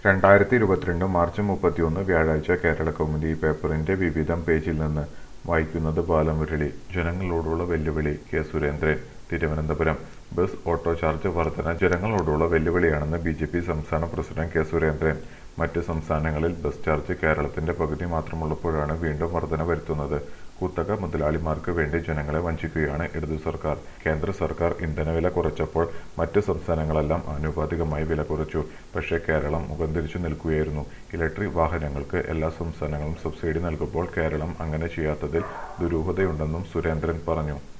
രണ്ടായിരത്തി ഇരുപത്തിരണ്ട് മാർച്ച് മുപ്പത്തിയൊന്ന് വ്യാഴാഴ്ച കേരള കൗമുദി പേപ്പറിന്റെ വിവിധം പേജിൽ നിന്ന് വായിക്കുന്നത് ബാലമുരളി ജനങ്ങളോടുള്ള വെല്ലുവിളി K Surendran Thiruvananthapuram bus auto charge വർധന ജനങ്ങളോടുള്ള വെല്ലുവിളിയാണെന്ന് ബി ജെ പി സംസ്ഥാന പ്രസിഡന്റ് കെ സുരേന്ദ്രൻ മറ്റ് സംസ്ഥാനങ്ങളിൽ ബസ് ചാർജ് കേരളത്തിന്റെ പകുതി മാത്രമുള്ളപ്പോഴാണ് വീണ്ടും വർധന വരുത്തുന്നത് കുത്തക മുതലാളിമാർക്ക് വേണ്ടി ജനങ്ങളെ വഞ്ചിക്കുകയാണ് ഇടതു സർക്കാർ കേന്ദ്ര സർക്കാർ ഇന്ധനവില കുറച്ചപ്പോൾ മറ്റ് സംസ്ഥാനങ്ങളെല്ലാം ആനുപാതികമായി വില കുറച്ചു പക്ഷേ കേരളം മുഖം തിരിച്ചു നിൽക്കുകയായിരുന്നു ഇലക്ട്രിക് വാഹനങ്ങൾക്ക് എല്ലാ സംസ്ഥാനങ്ങളും സബ്സിഡി നൽകുമ്പോൾ കേരളം അങ്ങനെ ചെയ്യാത്തതിൽ ദുരൂഹതയുണ്ടെന്നും സുരേന്ദ്രൻ പറഞ്ഞു